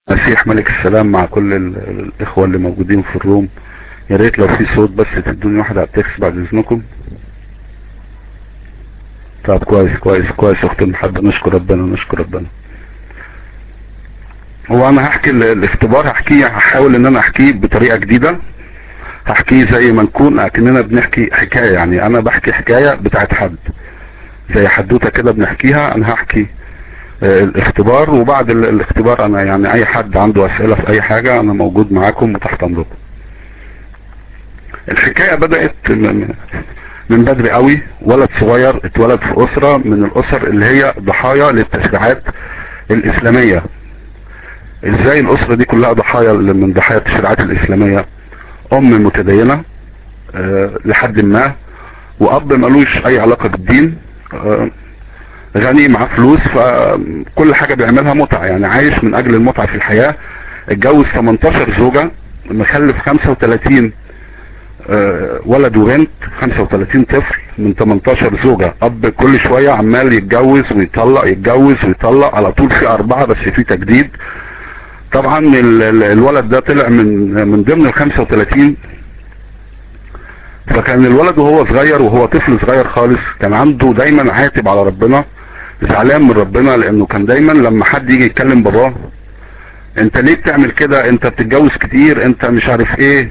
مسيح ملك السلام مع كل ال- الاخوة اللي موجودين في الروم يا ريت لو في صوت بس تدوني واحد على التكست بعد اذنكم طب كويس كويس كويس اخت المحبة نشكر ربنا نشكر ربنا هو انا هحكي ال- الاختبار هحكيه هحاول ان انا احكيه بطريقة جديدة هحكيه زي ما نكون اكننا بنحكي حكاية يعني انا بحكي حكاية بتاعت حد زي حدوتة كده بنحكيها انا هحكي آه، الاختبار وبعد ال- الاختبار انا يعني اي حد عنده اسئلة في اي حاجة انا موجود معاكم وتحت امركم الحكاية بدأت من من بدري قوي ولد صغير اتولد في اسرة من الاسر اللي هي ضحايا للتشريعات الاسلامية ازاي الاسرة دي كلها ضحايا من ضحايا التشريعات الاسلامية ام متدينة آه، لحد ما واب ملوش اي علاقة بالدين آه، غني معاه فلوس فكل حاجة بيعملها متعة يعني عايش من اجل المتعة في الحياة اتجوز 18 زوجة مخلف 35 آه، ولد وبنت 35 طفل من 18 زوجة اب كل شوية عمال يتجوز ويطلق يتجوز ويطلق على طول في اربعة بس في تجديد طبعا ال- ال- الولد ده طلع من من ضمن ال 35 فكان الولد وهو صغير وهو طفل صغير خالص كان عنده دايما عاتب على ربنا زعلان من ربنا لانه كان دايما لما حد يجي يتكلم باباه انت ليه بتعمل كده انت بتتجوز كتير انت مش عارف ايه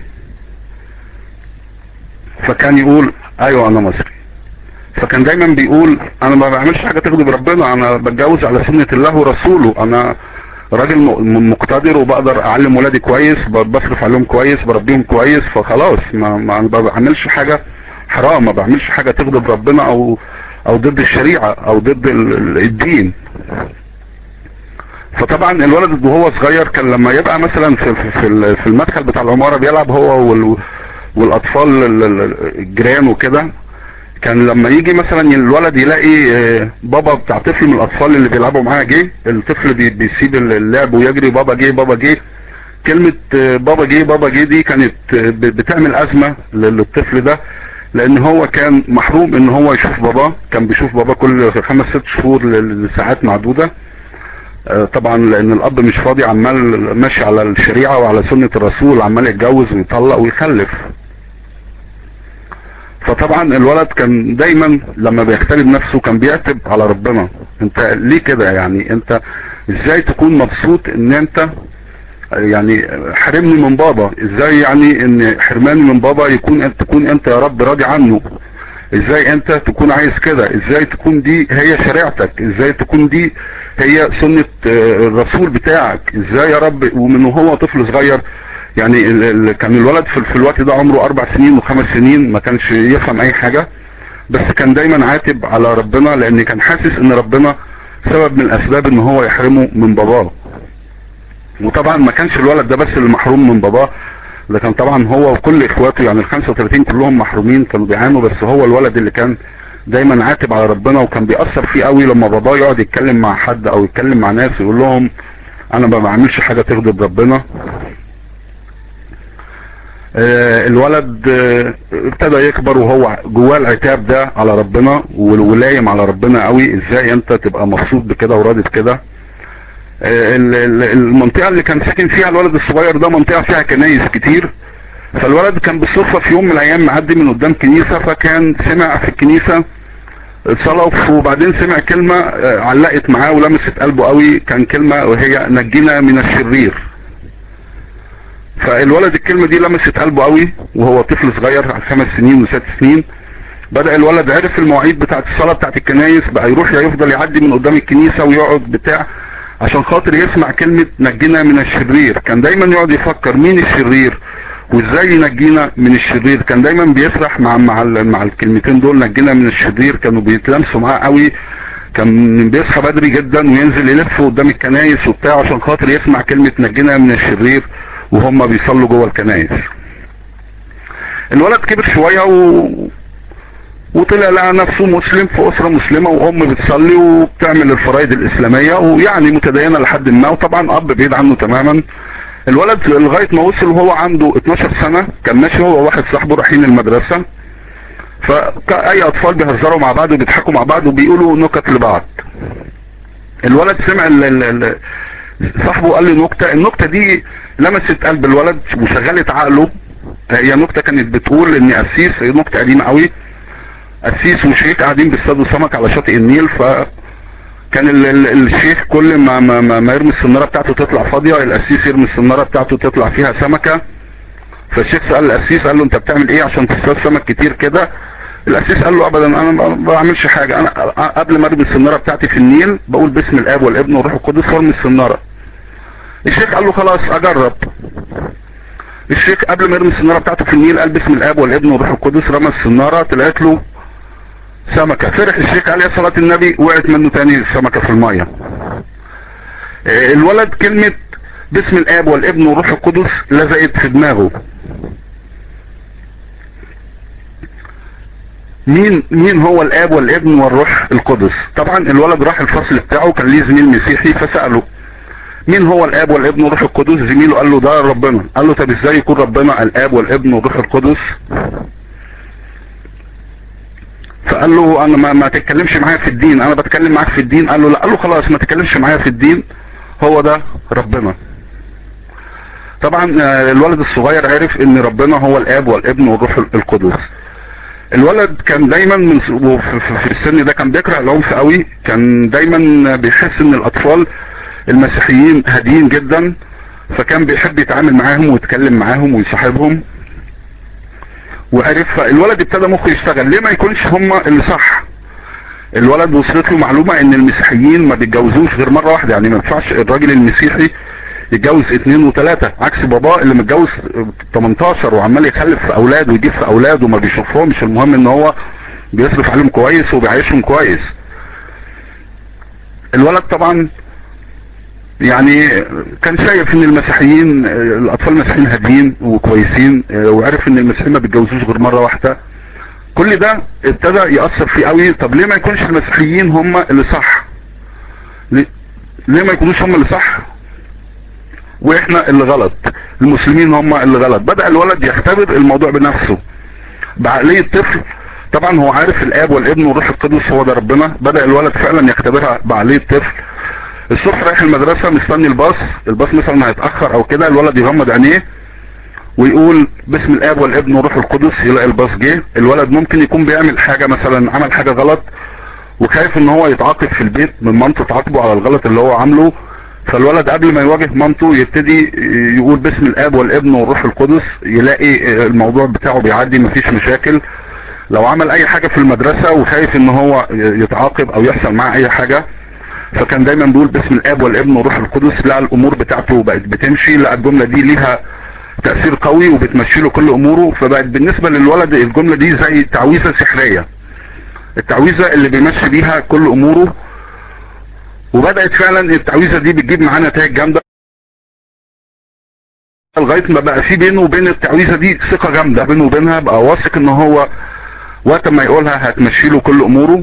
فكان يقول ايوه انا مصري فكان دايما بيقول انا ما بعملش حاجة تغضب ربنا انا بتجوز على سنة الله ورسوله انا راجل م- مقتدر وبقدر اعلم ولادي كويس ب- بصرف عليهم كويس بربيهم كويس فخلاص ما, ما انا ما بعملش حاجة حرام ما بعملش حاجة تغضب ربنا او او ضد الشريعة او ضد ال- ال- الدين فطبعا الولد وهو صغير كان لما يبقى مثلا في في في ال- في المدخل بتاع العمارة بيلعب هو وال والاطفال ال- ال- الجيران وكده كان لما يجي مثلا الولد يلاقي آه، بابا بتاع طفل من الاطفال اللي بيلعبوا معاه جه الطفل بي- بيسيب اللعب ويجري بابا جه بابا جه كلمة آه، بابا جه بابا جه دي كانت آه، ب- بتعمل ازمة لل- للطفل ده لان هو كان محروم ان هو يشوف باباه كان بيشوف باباه كل خمس ست شهور ل- لساعات معدودة آه، طبعا لان الاب مش فاضي عمال ماشي على الشريعة وعلى سنة الرسول عمال يتجوز ويطلق ويخلف فطبعا الولد كان دايما لما بيختلب نفسه كان بيعتب على ربنا انت ليه كده يعني انت ازاي تكون مبسوط ان انت يعني حرمني من بابا ازاي يعني ان حرماني من بابا يكون انت تكون انت يا رب راضي عنه ازاي انت تكون عايز كده ازاي تكون دي هي شريعتك ازاي تكون دي هي سنة آه، الرسول بتاعك ازاي يا رب ومن وهو طفل صغير يعني ال ال كان الولد في, في الوقت ده عمره اربع سنين وخمس سنين ما كانش يفهم اي حاجة بس كان دايما عاتب على ربنا لان كان حاسس ان ربنا سبب من الاسباب ان هو يحرمه من باباه وطبعا ما كانش الولد ده بس اللي محروم من باباه ده كان طبعا هو وكل اخواته يعني ال 35 كلهم محرومين كانوا بيعانوا بس هو الولد اللي كان دايما عاتب على ربنا وكان بيأثر فيه قوي لما باباه يقعد يتكلم مع حد او يتكلم مع ناس يقول لهم انا ما بعملش حاجة تغضب ربنا آه، الولد آه، ابتدى يكبر وهو جواه العتاب ده على ربنا ولايم على ربنا قوي ازاي انت تبقى مبسوط بكده وراضي بكده آه، ال- ال- المنطقة اللي كان ساكن فيها الولد الصغير ده منطقة فيها كنايس كتير فالولد كان بالصدفة في يوم من الايام معدي من قدام كنيسة فكان سمع في الكنيسة صلاة وبعدين سمع كلمة آه، علقت معاه ولمست قلبه قوي كان كلمة وهي نجينا من الشرير فالولد الكلمة دي لمست قلبه قوي وهو طفل صغير على خمس سنين وست سنين بدأ الولد عرف المواعيد بتاعت الصلاة بتاعت الكنايس بقى يروح يفضل يعدي من قدام الكنيسة ويقعد بتاع عشان خاطر يسمع كلمة نجينا من الشرير كان دايما يقعد يفكر مين الشرير وازاي ينجينا من الشرير كان دايما بيسرح مع مع ال- مع الكلمتين دول نجينا من الشرير كانوا بيتلمسوا معاه قوي كان بيصحى بدري جدا وينزل يلف قدام الكنايس وبتاع عشان خاطر يسمع كلمة نجينا من الشرير وهم بيصلوا جوه الكنايس الولد كبر شوية و... وطلع لقى نفسه مسلم في اسرة مسلمة وام بتصلي وبتعمل الفرائض الاسلامية ويعني متدينة لحد ما وطبعا اب بعيد عنه تماما الولد لغاية ما وصل وهو عنده 12 سنة كان ماشي هو وواحد صاحبه رايحين المدرسة فأي اطفال بيهزروا مع بعض وبيضحكوا مع بعض وبيقولوا نكت لبعض الولد سمع ال ال ال صاحبه قال لي نكتة النكتة دي لمست قلب الولد وشغلت عقله هي نكتة كانت بتقول ان قسيس هي نكتة قديمة قوي قسيس وشيخ قاعدين بيصطادوا سمك على شاطئ النيل ف كان ال ال الشيخ كل ما, ما, ما, ما يرمي السنارة بتاعته تطلع فاضية القسيس يرمي السنارة بتاعته تطلع فيها سمكة فالشيخ سأل القسيس قال له انت بتعمل ايه عشان تصطاد سمك كتير كده القسيس قال له ابدا انا ما بعملش حاجة انا قبل ما ارمي السنارة بتاعتي في النيل بقول باسم الاب والابن والروح القدس وارمي السنارة الشيخ قال له خلاص اجرب الشيخ قبل ما يرمي السنارة بتاعته في النيل قال باسم الاب والابن والروح القدس رمى السنارة طلعت له سمكة فرح الشيخ قال يا صلاة النبي وقعت منه تاني السمكة في المية الولد كلمة باسم الاب والابن والروح القدس لزقت في دماغه مين مين هو الاب والابن والروح القدس طبعا الولد راح الفصل بتاعه كان ليه زميل مسيحي فسأله مين هو الاب والابن والروح القدس زميله قال له ده ربنا قال له طب ازاي يكون ربنا الاب والابن والروح القدس فقال له انا ما, ما تتكلمش معايا في الدين انا بتكلم معاك في الدين قال له لا قال له خلاص ما تتكلمش معايا في الدين هو ده ربنا طبعا الولد الصغير عرف ان ربنا هو الاب والابن والروح القدس الولد كان دايما من في السن ده كان بيكره العنف قوي كان دايما بيحس ان الاطفال المسيحيين هاديين جدا فكان بيحب يتعامل معاهم ويتكلم معاهم ويصاحبهم وعرف الولد ابتدى مخه يشتغل ليه ما يكونش هم اللي صح الولد وصلت له معلومة ان المسيحيين ما بيتجوزوش غير مرة واحدة يعني ما ينفعش الراجل المسيحي يتجوز اثنين وثلاثة عكس باباه اللي متجوز 18 وعمال يخلف في اولاده ويجيب في اولاده وما بيشوفهمش المهم ان هو بيصرف عليهم كويس وبيعيشهم كويس الولد طبعا يعني كان شايف ان المسيحيين الاطفال المسيحيين هاديين وكويسين وعرف ان المسيحيين ما بيتجوزوش غير مرة واحدة كل ده ابتدى يأثر فيه قوي طب ليه ما يكونش المسيحيين هم اللي صح ليه, ليه ما يكونوش هم اللي صح واحنا اللي غلط المسلمين هم اللي غلط بدأ الولد يختبر الموضوع بنفسه بعقلية طفل طبعا هو عارف الاب والابن والروح القدس هو ده ربنا بدأ الولد فعلا يختبرها بعقلية طفل الصبح رايح المدرسة مستني الباص الباص مثلا هيتأخر او كده الولد يغمض عينيه ويقول باسم الاب والابن والروح القدس يلاقي الباص جه الولد ممكن يكون بيعمل حاجة مثلا عمل حاجة غلط وخايف ان هو يتعاقب في البيت من مامته تعاقبه على الغلط اللي هو عامله فالولد قبل ما يواجه مامته يبتدي يقول باسم الاب والابن والروح القدس يلاقي الموضوع بتاعه بيعدي مفيش مشاكل لو عمل اي حاجة في المدرسة وخايف ان هو يتعاقب او يحصل معاه اي حاجة فكان دايما بيقول باسم الاب والابن والروح القدس لقى الامور بتاعته بقت بتمشي لقى الجملة دي ليها تأثير قوي وبتمشي له كل اموره فبقت بالنسبة للولد الجملة دي زي تعويذة سحرية التعويذة اللي بيمشي بيها كل اموره وبدأت فعلا التعويذة دي بتجيب معاه نتائج جامدة لغاية ما بقى في بينه وبين التعويذة دي ثقة جامدة بينه وبينها بقى واثق ان هو وقت ما يقولها هتمشي له كل اموره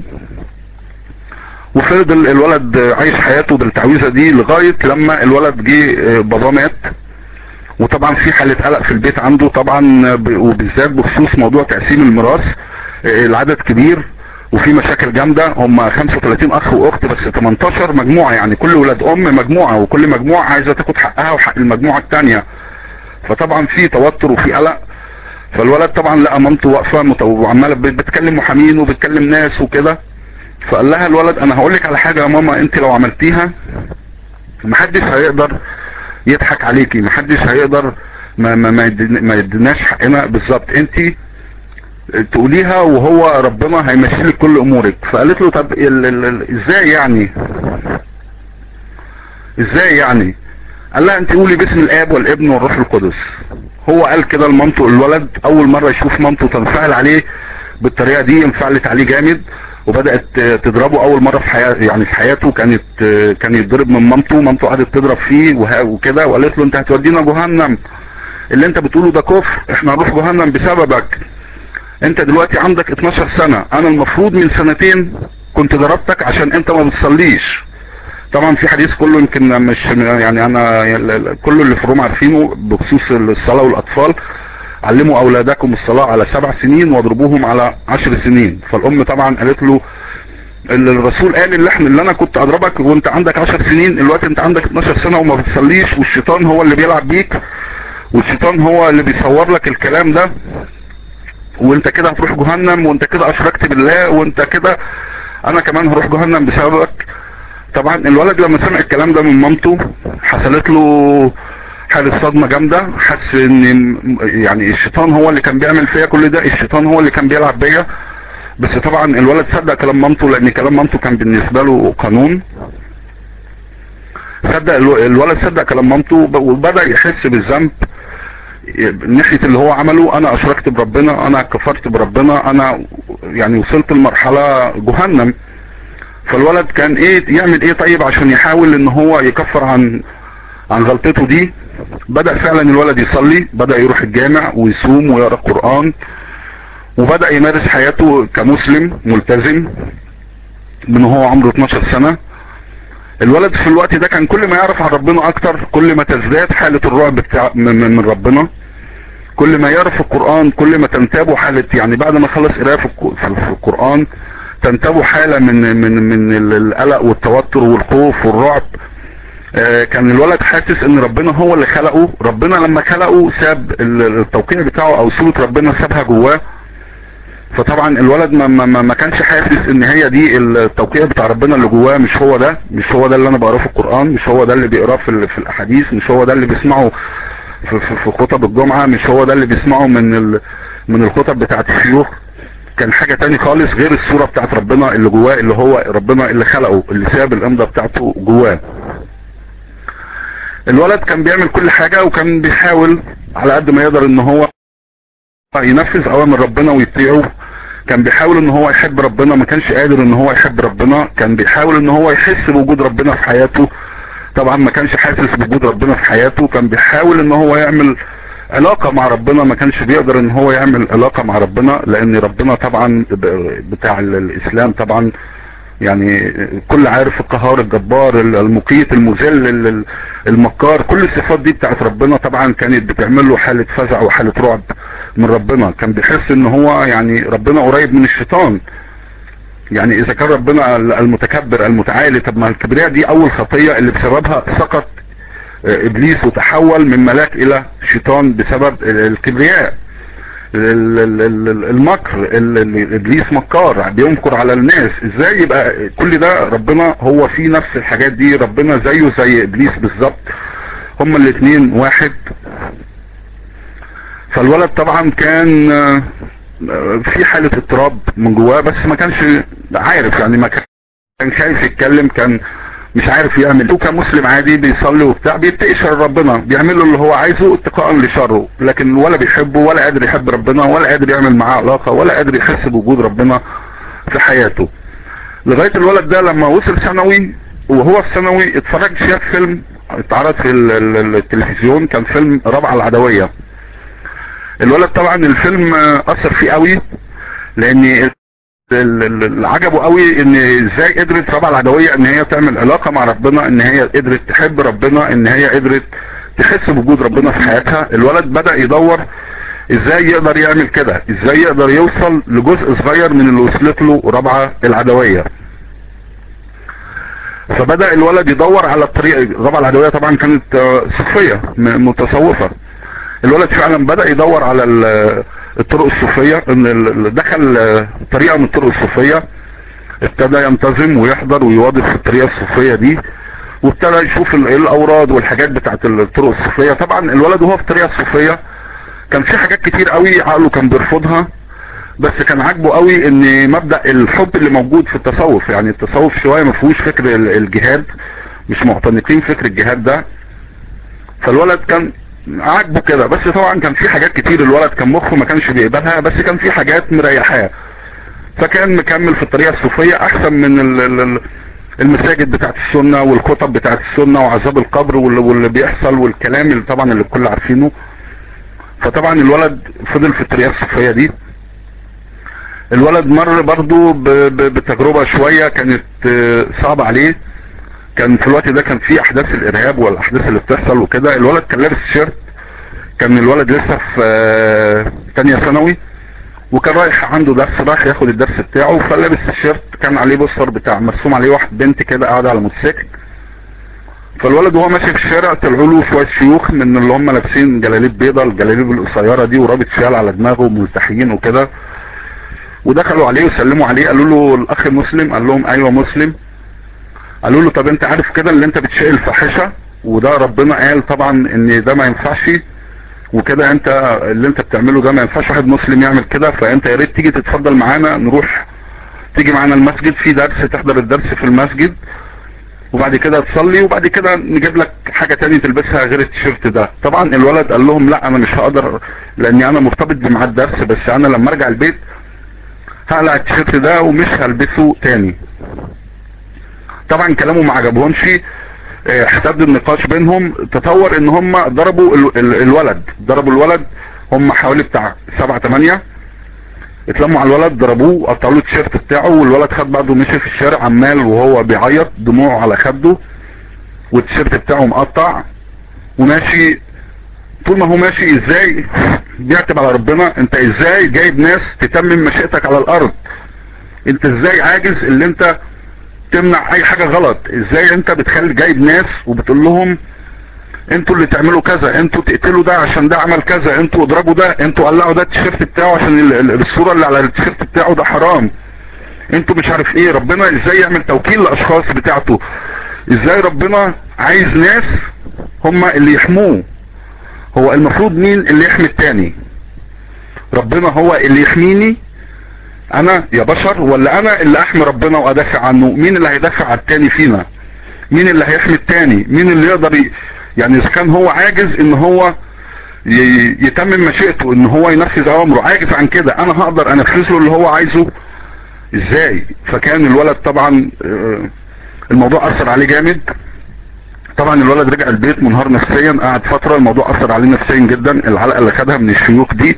وفضل الولد عايش حياته بالتعويذة دي لغاية لما الولد جه باباه مات وطبعا في حالة قلق في البيت عنده طبعا وبالذات بخصوص موضوع تقسيم الميراث العدد كبير وفي مشاكل جامدة هم 35 اخ واخت بس 18 مجموعة يعني كل ولاد ام مجموعة وكل مجموعة عايزة تاخد حقها وحق المجموعة التانية فطبعا في توتر وفي قلق فالولد طبعا لقى مامته واقفة وعمالة بتكلم محامين وبتكلم ناس وكده فقال لها الولد انا هقول لك على حاجة يا ماما انت لو عملتيها محدش هيقدر يضحك عليكي محدش هيقدر ما ما ما يديناش حقنا بالظبط انت تقوليها وهو ربنا هيمشي لك كل امورك فقالت له طب ال ال ال ازاي يعني ازاي يعني قال لها انت قولي باسم الاب والابن والروح القدس هو قال كده لمامته الولد اول مرة يشوف مامته تنفعل عليه بالطريقة دي انفعلت عليه جامد وبدأت تضربه اول مرة في حياته يعني في حياته كانت كان يتضرب من مامته مامته قعدت تضرب فيه وكده وقالت له انت هتودينا جهنم اللي انت بتقوله ده كفر احنا هنروح جهنم بسببك انت دلوقتي عندك 12 سنة انا المفروض من سنتين كنت ضربتك عشان انت ما بتصليش طبعا في حديث كله يمكن مش يعني انا كل اللي في روم عارفينه بخصوص الصلاة والاطفال علموا اولادكم الصلاة على سبع سنين واضربوهم على عشر سنين فالام طبعا قالت له اللي الرسول قال اللي احنا اللي انا كنت اضربك وانت عندك 10 سنين الوقت انت عندك 12 سنة وما بتصليش والشيطان هو اللي بيلعب بيك والشيطان هو اللي بيصور لك الكلام ده وانت كده هتروح جهنم وانت كده اشركت بالله وانت كده انا كمان هروح جهنم بسببك طبعا الولد لما سمع الكلام ده من مامته حصلت له حالة صدمة جامدة حس ان يعني الشيطان هو اللي كان بيعمل فيا كل ده الشيطان هو اللي كان بيلعب بيا بس طبعا الولد صدق كلام مامته لان كلام مامته كان بالنسبة له قانون صدق الولد صدق كلام مامته وبدأ يحس بالذنب ناحية اللي هو عمله انا اشركت بربنا انا كفرت بربنا انا يعني وصلت لمرحلة جهنم فالولد كان ايه يعمل ايه طيب عشان يحاول ان هو يكفر عن عن غلطته دي بدأ فعلا الولد يصلي بدأ يروح الجامع ويصوم ويقرأ قرآن وبدأ يمارس حياته كمسلم ملتزم من هو عمره 12 سنة الولد في الوقت ده كان كل ما يعرف عن ربنا اكتر كل ما تزداد حالة الرعب بتاع من, من ربنا كل ما يعرف القرآن كل ما تنتابه حالة يعني بعد ما خلص قراءة في القرآن تنتابه حالة من من من القلق والتوتر والخوف والرعب آه كان الولد حاسس ان ربنا هو اللي خلقه ربنا لما خلقه ساب التوقيع بتاعه او صورة ربنا سابها جواه فطبعا الولد ما, ما, ما كانش حاسس ان هي دي التوقيع بتاع ربنا اللي جواه مش هو ده مش هو ده اللي انا بقراه في القرآن مش هو ده اللي بيقراه في, في الاحاديث مش هو ده اللي بيسمعه في, في, في خطب الجمعة مش هو ده اللي بيسمعه من ال من الخطب بتاعت الشيوخ كان حاجة تاني خالص غير الصورة بتاعت ربنا اللي جواه اللي هو ربنا اللي خلقه اللي ساب الامضة بتاعته جواه الولد كان بيعمل كل حاجة وكان بيحاول على قد ما يقدر ان هو ينفذ اوامر ربنا ويطيعه كان بيحاول ان هو يحب ربنا ما كانش قادر ان هو يحب ربنا كان بيحاول ان هو يحس بوجود ربنا في حياته طبعا ما كانش حاسس بوجود ربنا في حياته كان بيحاول ان هو يعمل علاقة مع ربنا ما كانش بيقدر ان هو يعمل علاقة مع ربنا لان ربنا طبعا بتاع الاسلام طبعا يعني كل عارف القهار الجبار المقيت المذل المكار كل الصفات دي بتاعت ربنا طبعا كانت بتعمل له حالة فزع وحالة رعب من ربنا كان بيحس ان هو يعني ربنا قريب من الشيطان يعني اذا كان ربنا المتكبر المتعالي طب ما الكبرياء دي اول خطية اللي بسببها سقط ابليس وتحول من ملاك الى شيطان بسبب الكبرياء المكر ابليس مكار بينكر على الناس ازاي يبقى كل ده ربنا هو في نفس الحاجات دي ربنا زيه زي ابليس بالظبط هما الاثنين واحد فالولد طبعا كان في حالة اضطراب من جواه بس ما كانش عارف يعني ما كان خايف يتكلم كان مش عارف يعمل هو كمسلم عادي بيصلي وبتاع بيتقي شر ربنا بيعمل له اللي هو عايزه اتقاء لشره لكن ولا بيحبه ولا قادر يحب ربنا ولا قادر يعمل معاه علاقة ولا قادر يحس بوجود ربنا في حياته لغاية الولد ده لما وصل ثانوي وهو في ثانوي اتفرج شاف فيلم اتعرض في التلفزيون كان فيلم رابعة العدوية الولد طبعا الفيلم اثر فيه قوي لان اللي عجبه قوي ان ازاي قدرت رابعه العدويه ان هي تعمل علاقه مع ربنا ان هي قدرت تحب ربنا ان هي قدرت تحس بوجود ربنا في حياتها الولد بدأ يدور ازاي يقدر يعمل كده ازاي يقدر يوصل لجزء صغير من اللي وصلت له رابعه العدويه فبدأ الولد يدور على الطريق الرابعه العدويه طبعا كانت صوفيه متصوفه الولد فعلا بدأ يدور على الطرق الصوفية ان دخل طريقة من الطرق الصوفية ابتدى ينتظم ويحضر ويواظب في الطريقة الصوفية دي وابتدى يشوف الاوراد والحاجات بتاعت الطرق الصوفية طبعا الولد وهو في الطريقة الصوفية كان في حاجات كتير قوي عقله كان بيرفضها بس كان عاجبه قوي ان مبدأ الحب اللي موجود في التصوف يعني التصوف شوية ما فيهوش فكر الجهاد مش معتنقين فكر الجهاد ده فالولد كان عاجبه كده بس طبعا كان في حاجات كتير الولد كان مخه ما كانش بيقبلها بس كان في حاجات مريحاه فكان مكمل في الطريقة الصوفية احسن من المساجد بتاعت السنة والخطب بتاعت السنة وعذاب القبر واللي بيحصل والكلام اللي طبعا اللي الكل عارفينه فطبعا الولد فضل في الطريقة الصوفية دي الولد مر برضو بتجربة شوية كانت صعبة عليه كان في الوقت ده كان في احداث الارهاب والاحداث اللي بتحصل وكده الولد كان لابس تيشيرت كان الولد لسه في تانية ثانوي وكان رايح عنده درس رايح ياخد الدرس بتاعه فلابس الشيرت كان عليه بوستر بتاع مرسوم عليه واحد بنت كده قاعده على موتوسيكل فالولد وهو ماشي في الشارع طلعوا له شويه شيوخ من اللي هم لابسين جلاليب بيضه الجلاليب القصيره دي ورابط شال على دماغه ملتحيين وكده ودخلوا عليه وسلموا عليه قالوا له الاخ مسلم قال لهم ايوه مسلم قالوا له طب انت عارف كده اللي انت بتشيل الفاحشه وده ربنا قال طبعا ان ده ما ينفعش وكده انت اللي انت بتعمله ده ما ينفعش واحد مسلم يعمل كده فانت يا ريت تيجي تتفضل معانا نروح تيجي معانا المسجد في درس تحضر الدرس في المسجد وبعد كده تصلي وبعد كده نجيب لك حاجة تانية تلبسها غير التيشيرت ده طبعا الولد قال لهم لا انا مش هقدر لاني انا مرتبط بميعاد الدرس بس انا لما ارجع البيت هقلع التيشيرت ده ومش هلبسه تاني طبعا كلامه ما عجبهمش اه، احتد النقاش بينهم تطور ان هم ضربوا ال ال الولد ضربوا الولد هم حوالي بتاع سبعة تمانية اتلموا على الولد ضربوه قطعوا له التيشيرت بتاعه والولد خد بعضه مشي في الشارع عمال وهو بيعيط دموعه على خده والتيشيرت بتاعه مقطع وماشي طول ما هو ماشي ازاي بيعتب على ربنا انت ازاي جايب ناس تتمم مشيئتك على الارض انت ازاي عاجز اللي انت تمنع اي حاجة غلط ازاي انت بتخلي جايب ناس وبتقول لهم انتوا اللي تعملوا كذا انتوا تقتلوا ده عشان ده عمل كذا انتوا اضربوا ده انتوا قلعوا ده التيشيرت بتاعه عشان ال- ال- الصورة اللي على التيشيرت بتاعه ده حرام انتوا مش عارف ايه ربنا ازاي يعمل توكيل لاشخاص بتاعته ازاي ربنا عايز ناس هم اللي يحموه هو المفروض مين اللي يحمي التاني ربنا هو اللي يحميني انا يا بشر ولا انا اللي احمي ربنا وادافع عنه مين اللي هيدافع عن التاني فينا مين اللي هيحمي التاني مين اللي يقدر ي... يعني اذا كان هو عاجز ان هو ي... يتمم مشيئته ان هو ينفذ اوامره عاجز عن كده انا هقدر انفذ له اللي هو عايزه ازاي فكان الولد طبعا آه، الموضوع اثر عليه جامد طبعا الولد رجع البيت منهار نفسيا قعد فترة الموضوع اثر عليه نفسيا جدا العلقة اللي خدها من الشيوخ دي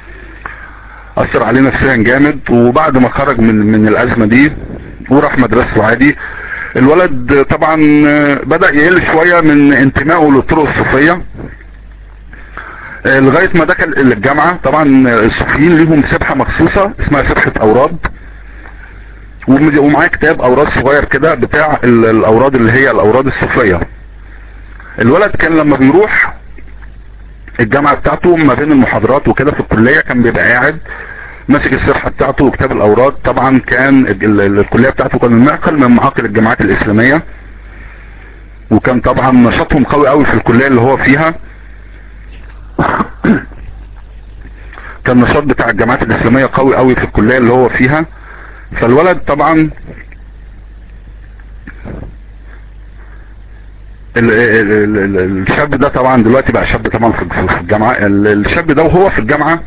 اثر عليه نفسيا جامد وبعد ما خرج من من الازمة دي وراح مدرسته عادي الولد طبعا بدأ يقل شوية من انتمائه للطرق الصوفية لغاية ما دخل الجامعة طبعا الصوفيين ليهم سبحة مخصوصة اسمها سبحة اوراد وم- ومعاه كتاب اوراد صغير كده بتاع ال- الاوراد اللي هي الاوراد الصوفية الولد كان لما بيروح الجامعة بتاعته ما بين المحاضرات وكده في الكلية كان بيبقى قاعد ماسك الصفحة بتاعته وكتاب الاوراد طبعا كان ال- ال- الكلية بتاعته كان المعقل من معاقل الجامعات الاسلامية وكان طبعا نشاطهم قوي قوي في الكلية اللي هو فيها كان النشاط بتاع الجامعات الاسلامية قوي قوي في الكلية اللي هو فيها فالولد طبعا ال- ال- ال- ال- الشاب ده طبعا دلوقتي بقى شاب طبعا في في الجامعة ال- الشاب ده وهو في الجامعة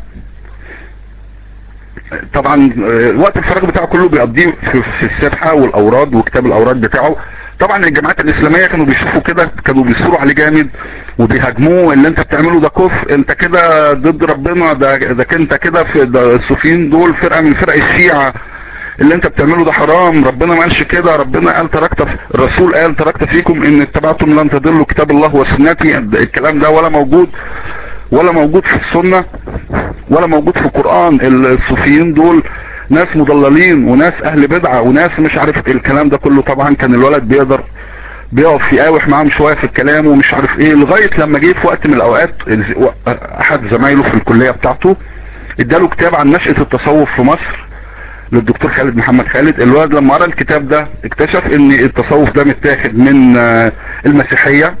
طبعا آه، وقت الفراغ بتاعه كله بيقضيه في, في السبحة والاوراد وكتاب الاوراد بتاعه طبعا الجامعات الاسلامية كانوا بيشوفوا كده كانوا بيصوروا عليه جامد وبيهاجموه اللي انت بتعمله ده كفر انت كده ضد ربنا ده ده انت كده في ده الصوفيين دول فرقة من فرق الشيعة اللي انت بتعمله ده حرام ربنا ما قالش كده ربنا قال تركت الرسول قال تركت فيكم ان اتبعتم لن تضلوا كتاب الله وسنتي الكلام ده ولا موجود ولا موجود في السنة ولا موجود في القرآن الصوفيين دول ناس مضللين وناس اهل بدعة وناس مش عارف ايه الكلام ده كله طبعا كان الولد بيقدر بيقف يقاوح معاهم شوية في الكلام ومش عارف ايه لغاية لما جه في وقت من الاوقات الز- احد زمايله في الكلية بتاعته اداله كتاب عن نشأة التصوف في مصر للدكتور خالد محمد خالد الولد لما قرا الكتاب ده اكتشف ان التصوف ده متاخد من آه، المسيحية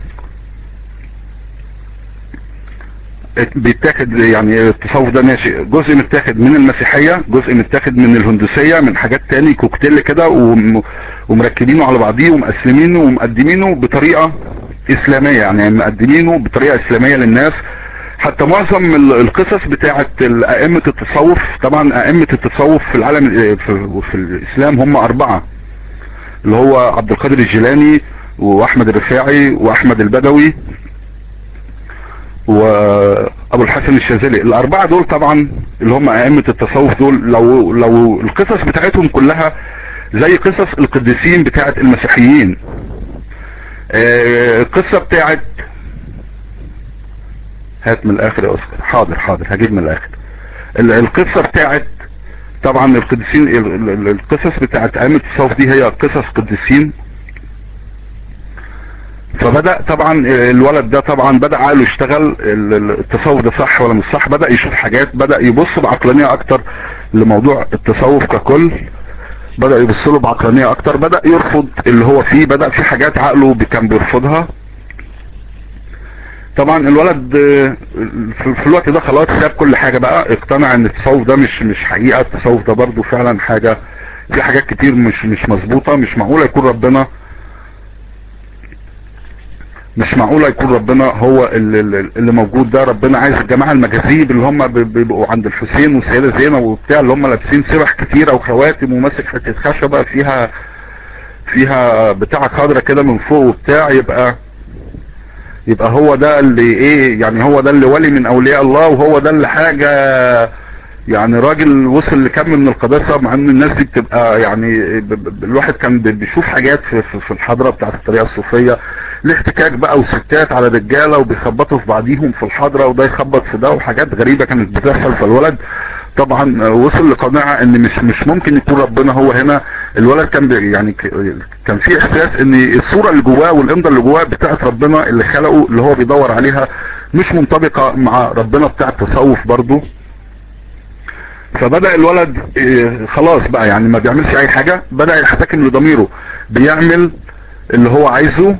بيتاخد يعني التصوف ده ماشي جزء متاخد من المسيحية جزء متاخد من الهندوسية من حاجات تاني كوكتيل كده وم- ومركبينه على بعضيه ومقسمينه ومقدمينه بطريقة اسلامية يعني مقدمينه بطريقة اسلامية للناس حتى معظم ال- القصص بتاعت ال- ائمة التصوف طبعا ائمة التصوف في العالم ال- في, في الاسلام هم اربعة اللي هو عبد القادر الجيلاني واحمد الرفاعي واحمد البدوي وابو الحسن الشاذلي الاربعه دول طبعا اللي هم ائمه التصوف دول لو لو القصص بتاعتهم كلها زي قصص القديسين بتاعت المسيحيين آه، القصه بتاعت هات من الاخر يا اسكر حاضر حاضر هجيب من الاخر ال- القصة بتاعت طبعا القديسين ال- ال- القصص بتاعت قائمة التصوف دي هي قصص قديسين فبدأ طبعا الولد ده طبعا بدأ عقله يشتغل ال- ال- التصوف ده صح ولا مش صح بدأ يشوف حاجات بدأ يبص بعقلانية اكتر لموضوع التصوف ككل بدأ يبص له بعقلانية اكتر بدأ يرفض اللي هو فيه بدأ في حاجات عقله بي- كان بيرفضها طبعا الولد آه، في في الوقت ده خلاص ساب كل حاجة بقى اقتنع ان التصوف ده مش مش حقيقة التصوف ده برضو فعلا حاجة في حاجات كتير مش مش مظبوطة مش معقولة يكون ربنا مش معقولة يكون ربنا هو اللي, اللي- اللي موجود ده ربنا عايز الجماعة المجاذيب اللي هم بي- بيبقوا عند الحسين والسيدة زينب وبتاع اللي هم لابسين سبح كتيرة وخواتم وماسك حتة خشبة فيها فيها بتاع خضرة كده من فوق وبتاع يبقى يبقى هو ده اللي ايه يعني هو ده اللي ولي من اولياء الله وهو ده اللي حاجة يعني راجل وصل لكم من القداسة مع ان الناس دي بتبقى يعني ب- ب- الواحد كان بي- بيشوف حاجات في, في, في الحضرة بتاعت الطريقة الصوفية الاحتكاك بقى وستات على رجالة وبيخبطوا في بعضيهم في الحضرة وده يخبط في ده وحاجات غريبة كانت بتحصل فالولد طبعا وصل لقناعة ان مش مش ممكن يكون ربنا هو هنا الولد كان بي- يعني ك- كان في احساس ان الصورة اللي جواه والامضة اللي جواه بتاعت ربنا اللي خلقه اللي هو بيدور عليها مش منطبقة مع ربنا بتاع التصوف برضو فبدأ الولد إيه، خلاص بقى يعني ما بيعملش اي حاجة بدأ يحتكم لضميره بيعمل اللي هو عايزه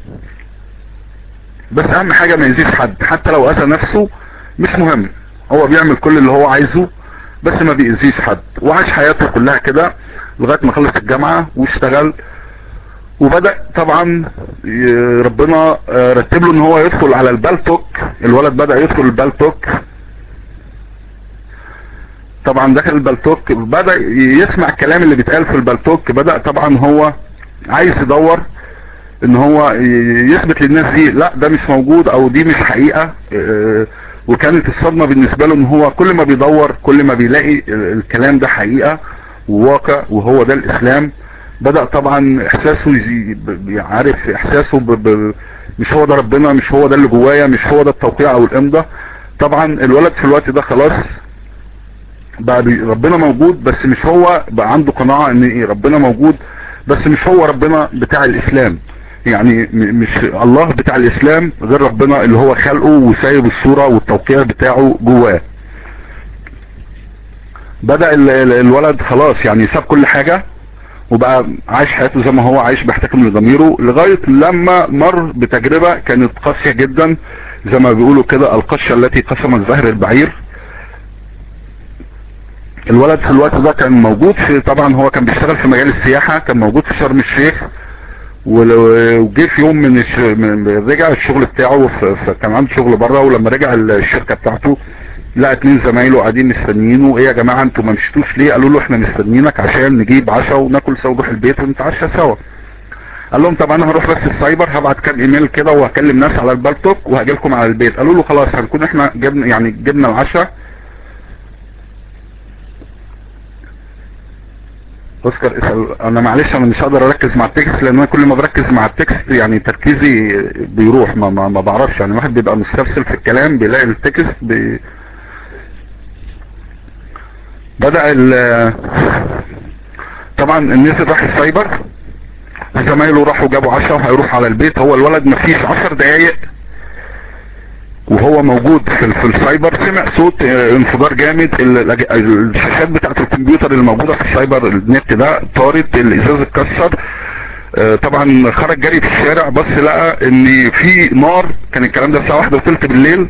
بس اهم حاجة ما يزيد حد حتى لو اذى نفسه مش مهم هو بيعمل كل اللي هو عايزه بس ما بيأذيش حد وعاش حياته كلها كده لغاية ما خلص الجامعة واشتغل وبدأ طبعا ي- ربنا آه، رتب له ان هو يدخل على البالتوك الولد بدأ يدخل البالتوك طبعا داخل البالتوك بدأ يسمع الكلام اللي بيتقال في البالتوك بدأ طبعا هو عايز يدور ان هو ي- يثبت للناس دي لا ده مش موجود او دي مش حقيقة آه، وكانت الصدمة بالنسبة له ان هو كل ما بيدور كل ما بيلاقي ال- الكلام ده حقيقة وواقع وهو ده الاسلام بدأ طبعا احساسه يزي ب- عارف احساسه ب... ب... مش هو ده ربنا مش هو ده اللي جوايا مش هو ده التوقيع او الامضة طبعا الولد في الوقت ده خلاص بقى بي- ربنا موجود بس مش هو بقى عنده قناعة ان ايه ربنا موجود بس مش هو ربنا بتاع الاسلام يعني م- مش الله بتاع الاسلام غير ربنا اللي هو خلقه وسايب الصورة والتوقيع بتاعه جواه بدأ ال- ال- الولد خلاص يعني ساب كل حاجة وبقى عايش حياته زي ما هو عايش بيحتكم لضميره لغاية لما مر بتجربة كانت قاسية جدا زي ما بيقولوا كده القشة التي قسمت زهر البعير الولد في الوقت ده كان موجود في طبعا هو كان بيشتغل في مجال السياحة كان موجود في شرم الشيخ ول- وجه في يوم من, الش... من رجع الشغل بتاعه ف- فكان عنده شغل بره ولما رجع الشركة بتاعته لقى اتنين زمايله قاعدين مستنيينه ايه يا جماعة انتوا ما مشيتوش ليه قالوا له احنا مستنيينك عشان نجيب عشاء وناكل سوا نروح البيت ونتعشى سوا قال لهم طب انا هروح بس السايبر هبعت كام ايميل كده وهكلم ناس على البالتوك وهاجي لكم على البيت قالوا له خلاص هنكون احنا جبنا يعني جبنا العشاء اوسكار اسأل انا معلش انا مش هقدر اركز مع التكست لان انا كل ما بركز مع التكست يعني تركيزي بيروح ما, ما, ما بعرفش يعني الواحد بيبقى مستفسر في الكلام بيلاقي التكست بي... بدأ ال طبعا نزل راح السايبر وزمايله راحوا جابوا عشاء وهيروح على البيت هو الولد مفيش عشر دقايق وهو موجود في, في السايبر سمع صوت اه، انفجار جامد ال- الأج- الشاشات بتاعت الكمبيوتر اللي موجودة في السايبر النت ده طارت الازاز اتكسر اه، طبعا خرج جري في الشارع بس لقى ان في نار كان الكلام ده الساعة واحدة وثلث بالليل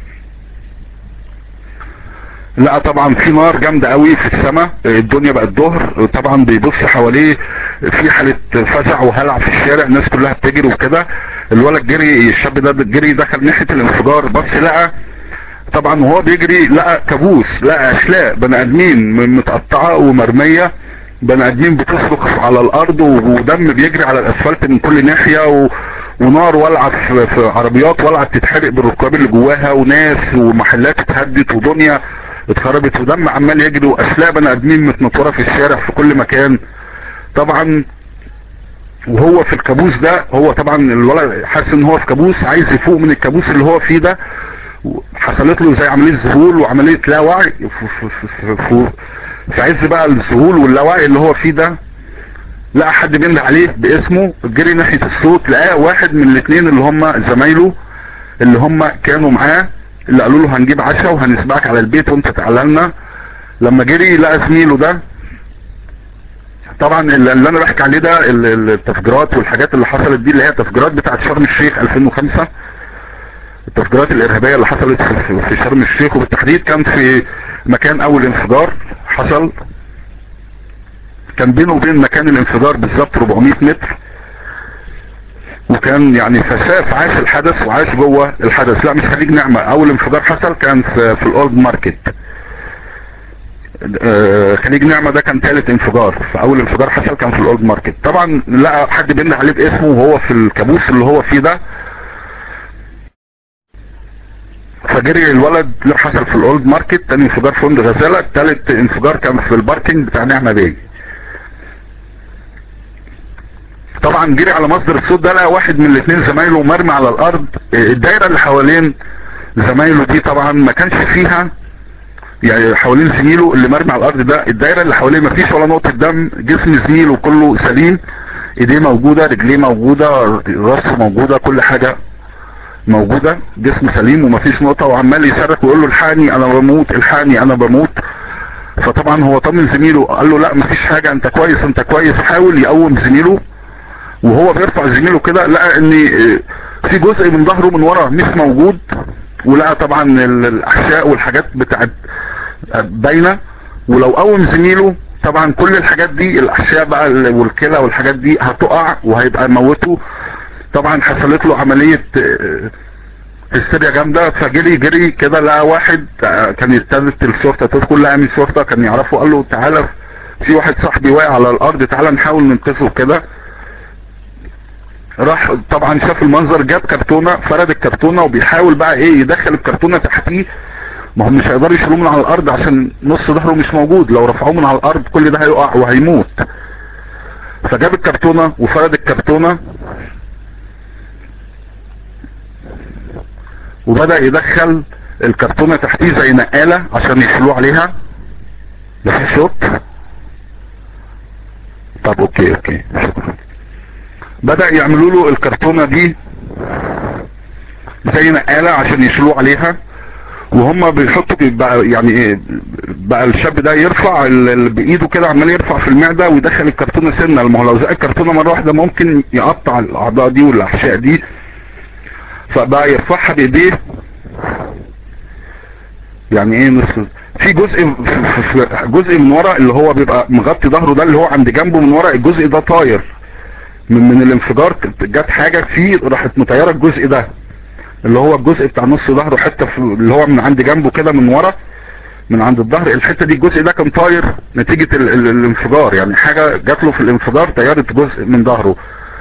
لقى طبعا في نار جامدة قوي في السماء الدنيا بقت ظهر طبعا بيبص حواليه في حالة فزع وهلع في الشارع الناس كلها بتجري وكده الولد جري الشاب ده جري دخل ناحية الانفجار بص لقى طبعا وهو بيجري لقى كابوس لقى اشلاء بني ادمين م- متقطعة ومرمية بني ادمين بتصرخ على الارض ودم بيجري على الاسفلت من كل ناحية و... ونار ولعة في, في عربيات ولعة تتحرق بالركاب اللي جواها وناس ومحلات اتهدت ودنيا اتخربت ودم عمال يجري واشلاء بني ادمين متنطورة في الشارع في كل مكان طبعا وهو في الكابوس ده هو طبعا الولد حاسس ان هو في كابوس عايز يفوق من الكابوس اللي هو فيه ده حصلت له زي عملية ذهول وعملية لا وعي في, في, في, في, في عز بقى الذهول واللاوعي اللي هو فيه ده لقى حد بينده عليه باسمه جري ناحية الصوت لقى واحد من الاثنين اللي هم زمايله اللي هم كانوا معاه اللي قالوا له هنجيب عشاء وهنسبقك على البيت وانت تعالى لنا لما جري لقى زميله ده طبعا اللي انا بحكي عليه ده التفجيرات والحاجات اللي حصلت دي اللي هي التفجيرات بتاعت شرم الشيخ 2005 التفجيرات الارهابية اللي حصلت في شرم الشيخ وبالتحديد كان في مكان اول انفجار حصل كان بينه وبين مكان الانفجار بالظبط 400 متر وكان يعني فشاف عاش الحدث وعاش جوه الحدث لا مش خليج نعمة اول انفجار حصل كان في, في الاولد ماركت آه خليج نعمة ده كان ثالث انفجار فاول انفجار حصل كان في الاولد ماركت طبعا لقى حد بينده عليه باسمه وهو في الكابوس اللي هو فيه ده فجري الولد اللي حصل في الاولد ماركت تاني انفجار فندق غزالة تالت انفجار كان في الباركينج بتاع نعمة باي طبعا جري على مصدر الصوت ده لقى واحد من الاثنين زمايله مرمي على الارض الدايرة اللي حوالين زمايله دي طبعا ما كانش فيها يعني حوالين زميله اللي مرمي على الارض ده الدايرة اللي حواليه ما فيش ولا نقطة دم جسم زميله كله سليم ايديه موجودة رجليه موجودة راسه موجودة كل حاجة موجودة جسم سليم ومفيش نقطة وعمال يصرخ ويقول له الحقني انا بموت الحقني انا بموت فطبعا هو طمن زميله قال له لا مفيش حاجة انت كويس انت كويس حاول يقوم زميله وهو بيرفع زميله كده لقى ان في جزء من ظهره من ورا مش موجود ولقى طبعا الاحشاء والحاجات بتاعت باينة ولو قوم زميله طبعا كل الحاجات دي الاحشاء بقى والكلى والحاجات دي هتقع وهيبقى موته طبعا حصلت له عملية هستيريا جامدة فجري جري كده لقى واحد كان يستلت الشرطة تدخل لقى من الشرطة كان يعرفه قال له تعالى في واحد صاحبي واقع على الارض تعالى نحاول ننقذه كده راح طبعا شاف المنظر جاب كرتونة فرد الكرتونة وبيحاول بقى ايه يدخل الكرتونة تحتيه ما هم مش هيقدروا يشيلوه من على الارض عشان نص ظهره مش موجود لو رفعوه من على الارض كل ده هيقع وهيموت فجاب الكرتونة وفرد الكرتونة وبدأ يدخل الكرتونة تحتيه زي نقالة عشان يشيلوه عليها ده في صوت طب اوكي اوكي شكرا بدأ يعملوا له الكرتونة دي زي نقالة عشان يشيلوه عليها وهم بيحطوا بقى يعني ايه بقى الشاب ده يرفع بايده كده عمال يرفع في المعدة ويدخل الكرتونة سنة ما هو لو زق الكرتونة مرة واحدة ممكن يقطع الاعضاء دي والاحشاء دي فبقى يرفعها بايديه يعني ايه نصف في جزء جزء من ورا اللي هو بيبقى مغطي ظهره ده اللي هو عند جنبه من ورا الجزء ده طاير من من الانفجار جت حاجة فيه راحت مطيرة الجزء ده اللي هو الجزء بتاع نص ظهره حتة في اللي هو من عند جنبه كده من ورا من عند الظهر الحتة دي الجزء ده كان طاير نتيجة ال ال الانفجار يعني حاجة جات له في الانفجار طيرت جزء من ظهره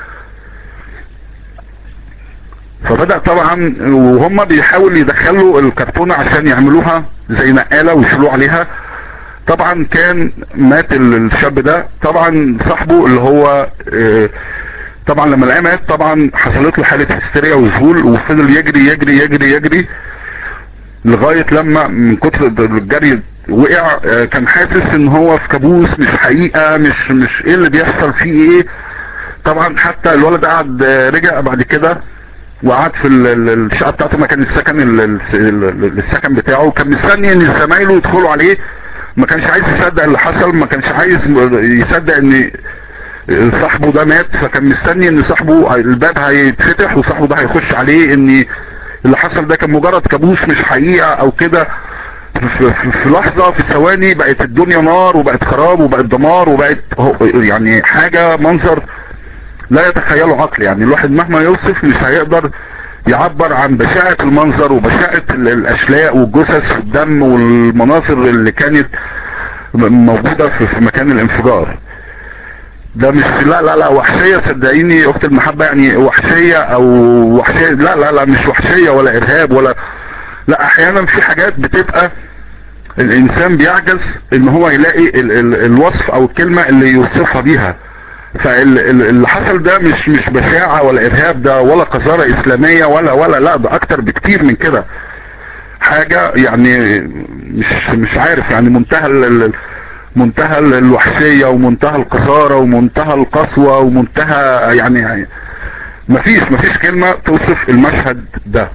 فبدأ طبعا وهم بيحاولوا يدخلوا الكرتونة عشان يعملوها زي نقالة ويشيلوا عليها طبعا كان مات الشاب ده طبعا صاحبه اللي هو اه طبعا لما لقاه مات طبعا حصلت له حالة هستيريا وذهول وفضل يجري يجري يجري يجري لغاية لما من كتر الجري وقع اه كان حاسس ان هو في كابوس مش حقيقة مش مش ايه اللي بيحصل فيه ايه طبعا حتى الولد قعد رجع بعد كده وقعد في الشقه بتاعته مكان السكن السكن بتاعه كان مستني ان زمايله يدخلوا عليه ما كانش عايز يصدق اللي حصل ما كانش عايز يصدق ان صاحبه ده مات فكان مستني ان صاحبه الباب هيتفتح وصاحبه ده هيخش عليه ان اللي حصل ده كان مجرد كابوس مش حقيقة او كده في, في لحظة في ثواني بقت الدنيا نار وبقت خراب وبقت دمار وبقت يعني حاجة منظر لا يتخيله عقل يعني الواحد مهما يوصف مش هيقدر يعبر عن بشاعة المنظر وبشاعة الاشلاء والجثث والدم والمناظر اللي كانت موجودة في مكان الانفجار ده مش لا لا لا وحشية صدقيني اخت المحبة يعني وحشية او وحشية لا لا لا مش وحشية ولا ارهاب ولا لا احيانا في حاجات بتبقى الانسان بيعجز ان هو يلاقي ال ال الوصف او الكلمة اللي يوصفها بيها فاللي حصل ده مش مش بشاعة ولا ارهاب ده ولا قذارة اسلامية ولا ولا لا ده اكتر بكتير من كده حاجة يعني مش مش عارف يعني منتهى ال- ال- منتهى ال- الوحشية ومنتهى القذارة ومنتهى القسوة ومنتهى يعني مفيش مفيش كلمة توصف المشهد ده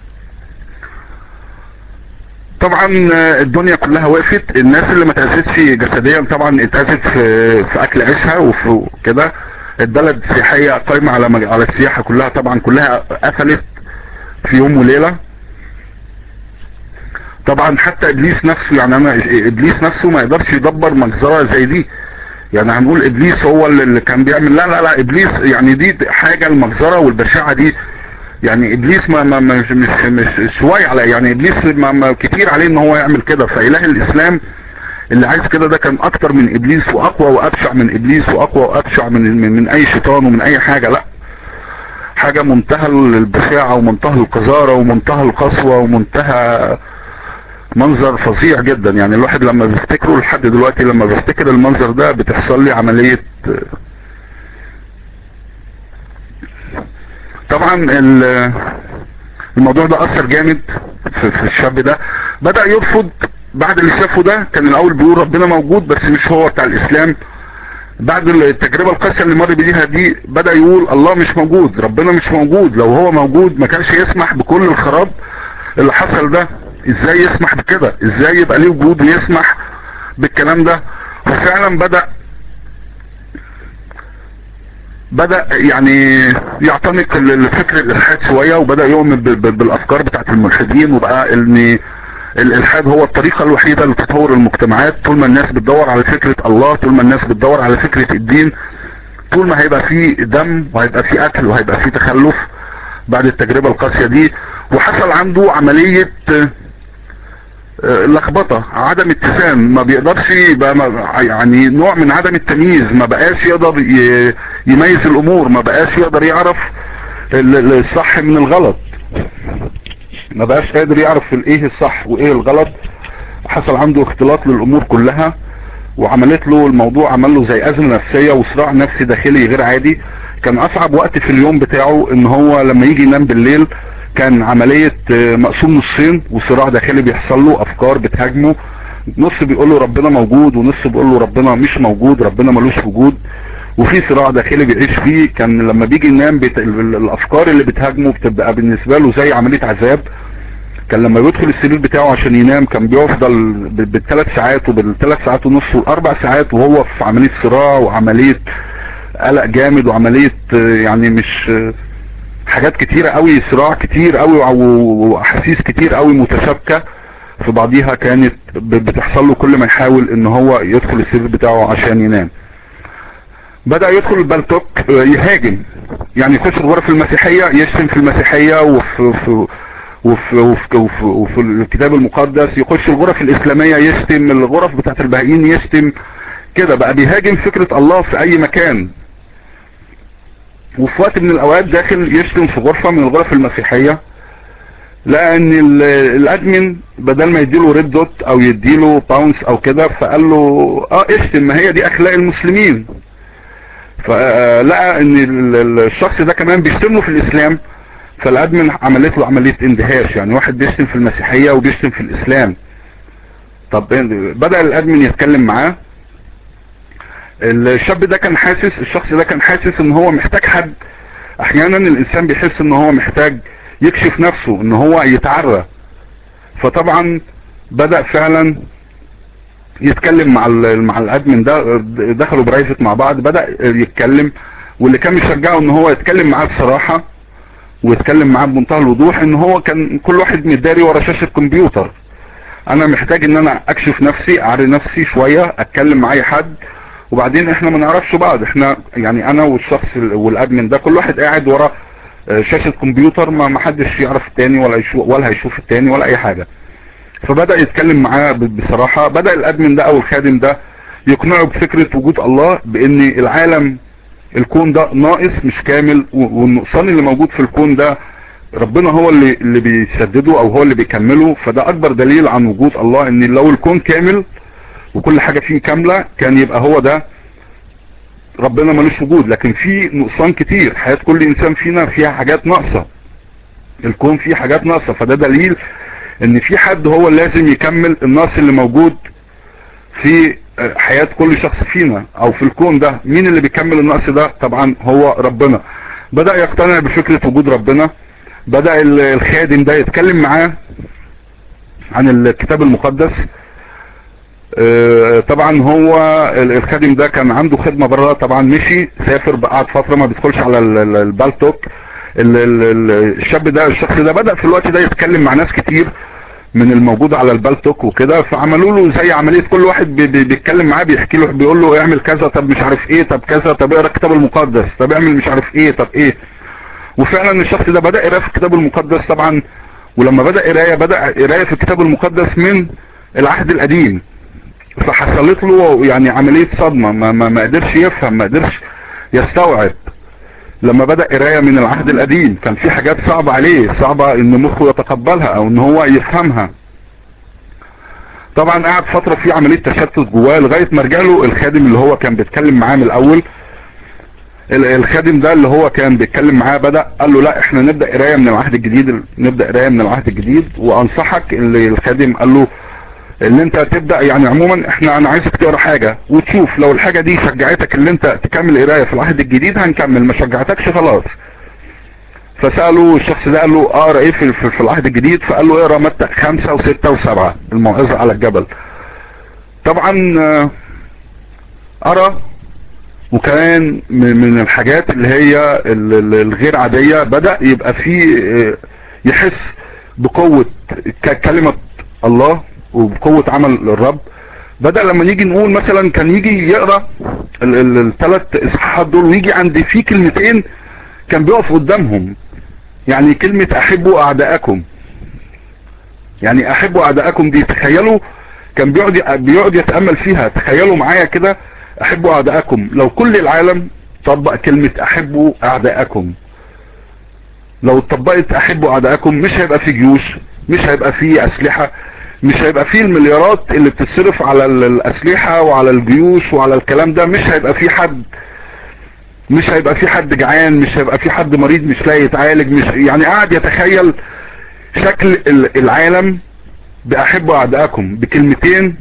طبعا الدنيا كلها وقفت الناس اللي ما تأذتش جسديا طبعا اتأذت في, في اكل عيشها وفي كده البلد سياحية قايمة على مج- على السياحة كلها طبعا كلها قفلت في يوم وليلة طبعا حتى ابليس نفسه يعني انا ابليس نفسه ما يقدرش يدبر مجزرة زي دي يعني هنقول ابليس هو اللي اللي كان بيعمل لا لا لا ابليس يعني دي حاجة المجزرة والبشاعة دي يعني ابليس ما, ما مش مش مش شوية على يعني ابليس ما, ما كتير عليه ان هو يعمل كده فاله الاسلام اللي عايز كده ده كان اكتر من ابليس واقوى وابشع من ابليس واقوى وابشع من من, من اي شيطان ومن اي حاجة لا حاجة منتهى البشاعة ومنتهى القذارة ومنتهى القسوة ومنتهى منظر فظيع جدا يعني الواحد لما بيفتكره لحد دلوقتي لما بفتكر المنظر ده بتحصل لي عملية طبعا ال- الموضوع ده اثر جامد في, في الشاب ده بدأ يرفض بعد اللي شافه ده كان الاول بيقول ربنا موجود بس مش هو بتاع الاسلام بعد التجربة القاسية اللي مر بيها دي بدأ يقول الله مش موجود ربنا مش موجود لو هو موجود ما كانش يسمح بكل الخراب اللي حصل ده ازاي يسمح بكده ازاي يبقى ليه وجود ويسمح بالكلام ده وفعلا بدأ بدأ يعني يعتنق ال- الفكر الالحاد شوية وبدأ يؤمن بال- بال- بالافكار بتاعت الملحدين وبقى ان الالحاد هو الطريقة الوحيدة لتطور المجتمعات طول ما الناس بتدور على فكرة الله طول ما الناس بتدور على فكرة الدين طول ما هيبقى فيه دم وهيبقى فيه قتل وهيبقى فيه تخلف بعد التجربة القاسية دي وحصل عنده عملية آه، آه، لخبطة عدم اتسام ما بيقدرش يبقى ما- يعني نوع من عدم التمييز ما بقاش يقدر ي- يميز الامور ما بقاش يقدر يعرف ال- ال- الصح من الغلط ما بقاش قادر يعرف الايه الصح وايه الغلط حصل عنده اختلاط للامور كلها وعملت له الموضوع عمل له زي ازمه نفسيه وصراع نفسي داخلي غير عادي كان اصعب وقت في اليوم بتاعه ان هو لما يجي ينام بالليل كان عملية آه، مقسوم نصين وصراع داخلي بيحصل له افكار بتهاجمه نص بيقول له ربنا موجود ونص بيقول له ربنا مش موجود ربنا ملوش وجود وفي صراع داخلي بيعيش فيه كان لما بيجي ينام بت... ال- ال- الافكار اللي بتهاجمه بتبقى بالنسبة له زي عملية عذاب كان لما بيدخل السرير بتاعه عشان ينام كان بيفضل ب- بالثلاث ساعات وبالثلاث ساعات ونص والاربع ساعات وهو في عملية صراع وعملية قلق جامد وعملية آه، يعني مش آه، حاجات كتيرة قوي صراع كتير قوي وع- واحاسيس كتير قوي متشابكة في بعضيها كانت ب- بتحصل له كل ما يحاول ان هو يدخل السرير بتاعه عشان ينام بدأ يدخل البلتوك آه، يهاجم يعني يخش الغرف المسيحية يشتم في المسيحية وفي في وفي, وفي, وفي, وفي الكتاب المقدس يخش الغرف الإسلامية يشتم الغرف بتاعت البهائيين يشتم كده بقى بيهاجم فكرة الله في أي مكان وفي وقت من الأوقات داخل يشتم في غرفة من الغرف المسيحية لأن ال- الأدمن بدل ما يديله ريد دوت أو يديله باونس أو كده فقال له اه اشتم ما هي دي أخلاق المسلمين فلقى ان ال- ال- الشخص ده كمان بيشتم له في الاسلام فالادمن عملت له عملية اندهاش يعني واحد بيشتم في المسيحية وبيشتم في الاسلام طب بدأ الادمن يتكلم معاه الشاب ده كان حاسس الشخص ده كان حاسس ان هو محتاج حد احيانا الانسان بيحس ان هو محتاج يكشف نفسه ان هو يتعرى فطبعا بدأ فعلا يتكلم مع ال- مع الادمن ده دخلوا برايفت مع بعض بدأ يتكلم واللي كان مشجعه ان هو يتكلم معاه بصراحة ويتكلم معاه بمنتهى الوضوح ان هو كان كل واحد متداري ورا شاشة كمبيوتر انا محتاج ان انا اكشف نفسي اعري نفسي شوية اتكلم مع اي حد وبعدين احنا ما نعرفش بعض احنا يعني انا والشخص ال- والادمن ده كل واحد قاعد ورا آه، شاشة كمبيوتر ما ما حدش يعرف التاني ولا يشوف ولا هيشوف التاني ولا اي حاجة فبدأ يتكلم معاه ب- بصراحة بدأ الادمن ده او الخادم ده يقنعه بفكرة وجود الله بان العالم الكون ده ناقص مش كامل و- والنقصان اللي موجود في الكون ده ربنا هو اللي اللي بيسدده او هو اللي بيكمله فده اكبر دليل عن وجود الله ان لو الكون كامل وكل حاجة فيه كاملة كان يبقى هو ده ربنا ملوش وجود لكن في نقصان كتير حياة كل انسان فينا فيها حاجات ناقصة الكون فيه حاجات ناقصة فده دليل ان في حد هو اللي لازم يكمل النقص اللي موجود في حياة كل شخص فينا او في الكون ده مين اللي بيكمل النقص ده طبعا هو ربنا بدأ يقتنع بفكرة وجود ربنا بدأ الخادم ده يتكلم معاه عن الكتاب المقدس طبعا هو الخادم ده كان عنده خدمة بره طبعا مشي سافر قعد فترة ما بيدخلش على البالتوك الشاب ده الشخص ده بدأ في الوقت ده يتكلم مع ناس كتير من الموجود على البالتوك وكده فعملوا له زي عملية كل واحد بي بي بيتكلم معاه بيحكي له بيقول له اعمل كذا طب مش عارف ايه طب كذا طب اقرا الكتاب المقدس طب اعمل مش عارف ايه طب ايه وفعلا الشخص ده بدأ قرايه في الكتاب المقدس طبعا ولما بدأ قرايه بدأ قرايه في الكتاب المقدس من العهد القديم فحصلت له يعني عملية صدمة ما, ما, ما قدرش يفهم ما قدرش يستوعب لما بدأ قرايه من العهد القديم كان في حاجات صعبة عليه صعبة ان مخه يتقبلها او ان هو يفهمها طبعا قعد فترة في عملية تشتت جواه لغاية ما رجع له الخادم اللي هو كان بيتكلم معاه من الاول الخادم ده اللي هو كان بيتكلم معاه بدأ قال له لا احنا نبدأ قرايه من العهد الجديد نبدأ قرايه من العهد الجديد وانصحك اللي الخادم قال له اللي انت تبدأ يعني عموما احنا انا عايزك تقرا حاجة وتشوف لو الحاجة دي شجعتك اللي انت تكمل قرايه في العهد الجديد هنكمل ما شجعتكش خلاص فسألوا الشخص ده قال له اقرا ايه في, في, في العهد الجديد فقال له اقرا متى خمسة وستة وسبعة الموعظة على الجبل طبعا قرا وكان من الحاجات اللي هي الغير عادية بدأ يبقى فيه يحس بقوة كلمة الله وبقوة عمل الرب بدأ لما نيجي نقول مثلا كان يجي يقرأ الثلاث اصحاحات دول ويجي عند في كلمتين كان بيقف قدامهم يعني كلمة احبوا اعداءكم يعني احبوا اعداءكم دي تخيلوا كان بيقعد بيقعد يتأمل فيها تخيلوا معايا كده احبوا اعداءكم لو كل العالم طبق كلمة احبوا اعداءكم لو اتطبقت احبوا اعداءكم مش هيبقى في جيوش مش هيبقى في اسلحة مش هيبقى فيه المليارات اللي بتصرف على الاسلحة وعلى الجيوش وعلى الكلام ده مش هيبقى فيه حد مش هيبقى فيه حد جعان مش هيبقى فيه حد مريض مش لاقي يتعالج مش يعني قاعد يتخيل شكل العالم باحبوا اعداءكم بكلمتين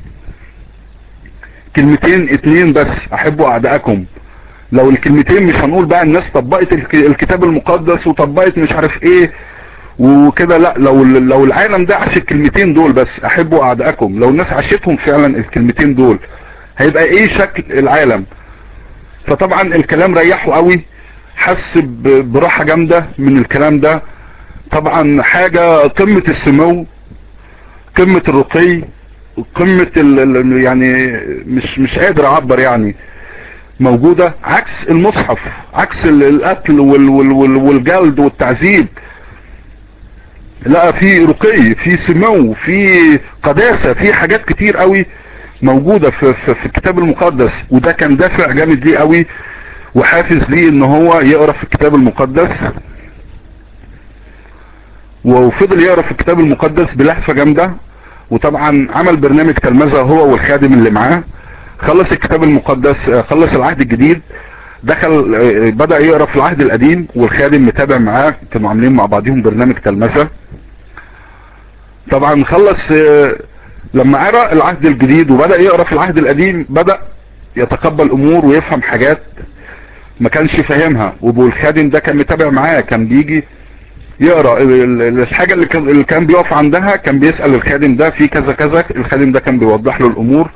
كلمتين اتنين بس احبوا اعداءكم لو الكلمتين مش هنقول بقى الناس طبقت الكتاب المقدس وطبقت مش عارف ايه وكده لا لو لو العالم ده عاش الكلمتين دول بس احبوا اعداءكم لو الناس عاشتهم فعلا الكلمتين دول هيبقى ايه شكل العالم فطبعا الكلام ريحه قوي حس براحة جامدة من الكلام ده طبعا حاجة قمة السمو قمة الرقي قمة ال يعني مش مش قادر اعبر يعني موجودة عكس المصحف عكس القتل وال وال وال والجلد والتعذيب لا في رقي في سمو في قداسة في حاجات كتير قوي موجودة في, في, في الكتاب المقدس وده كان دافع جامد ليه قوي وحافز ليه ان هو يقرأ في الكتاب المقدس وفضل يقرأ في الكتاب المقدس بلهفة جامدة وطبعا عمل برنامج تلمذة هو والخادم اللي معاه خلص الكتاب المقدس خلص العهد الجديد دخل بدأ يقرأ في العهد القديم والخادم متابع معاه كانوا عاملين مع بعضهم برنامج تلمذة طبعا خلص لما قرأ العهد الجديد وبدأ يقرأ في العهد القديم بدأ يتقبل امور ويفهم حاجات ما كانش فاهمها والخادم ده كان متابع معاه كان بيجي يقرأ الحاجة اللي كان, اللي كان بيقف عندها كان بيسأل الخادم ده في كذا كذا الخادم ده كان بيوضح له الامور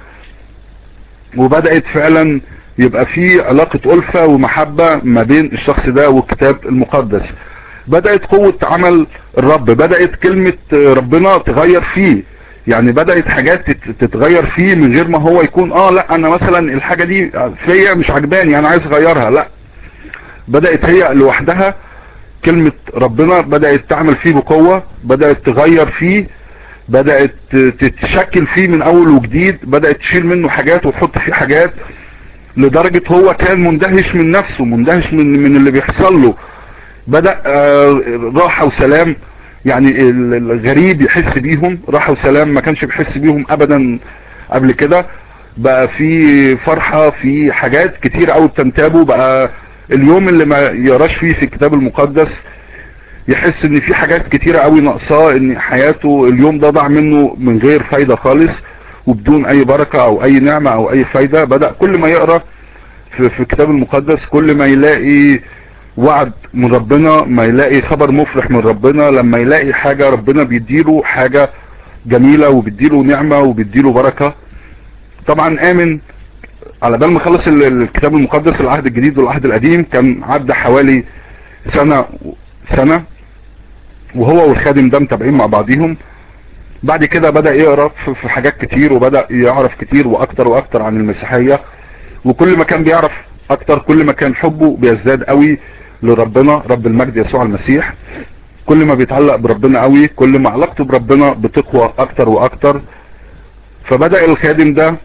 وبدأت فعلا يبقى في علاقة ألفة ومحبة ما بين الشخص ده والكتاب المقدس بدأت قوة عمل الرب بدأت كلمة ربنا تغير فيه يعني بدأت حاجات تتغير فيه من غير ما هو يكون اه لا انا مثلا الحاجة دي فيا مش عجباني انا عايز اغيرها لا بدأت هي لوحدها كلمة ربنا بدأت تعمل فيه بقوة بدأت تغير فيه بدأت تتشكل فيه من اول وجديد بدأت تشيل منه حاجات وتحط فيه حاجات لدرجة هو كان مندهش من نفسه مندهش من, من اللي بيحصل له بدأ راحة وسلام يعني الغريب يحس بيهم راحة وسلام ما كانش بيحس بيهم ابدا قبل كده بقى في فرحة في حاجات كتير قوي بتنتابه بقى اليوم اللي ما يقراش فيه في الكتاب المقدس يحس ان في حاجات كتيرة قوي ناقصاه ان حياته اليوم ده ضاع منه من غير فايدة خالص وبدون اي بركة او اي نعمة او اي فايدة بدأ كل ما يقرأ في, في الكتاب المقدس كل ما يلاقي وعد من ربنا ما يلاقي خبر مفرح من ربنا لما يلاقي حاجة ربنا بيديله حاجة جميلة وبيديله نعمة وبيديله بركة طبعا امن على بال ما خلص الكتاب المقدس العهد الجديد والعهد القديم كان عدى حوالي سنة سنة وهو والخادم ده متابعين مع بعضيهم بعد كده بدأ يقرأ في حاجات كتير وبدأ يعرف كتير واكتر واكتر عن المسيحية وكل ما كان بيعرف اكتر كل ما كان حبه بيزداد قوي لربنا رب المجد يسوع المسيح كل ما بيتعلق بربنا قوي كل ما علاقته بربنا بتقوى اكتر واكتر فبدأ الخادم ده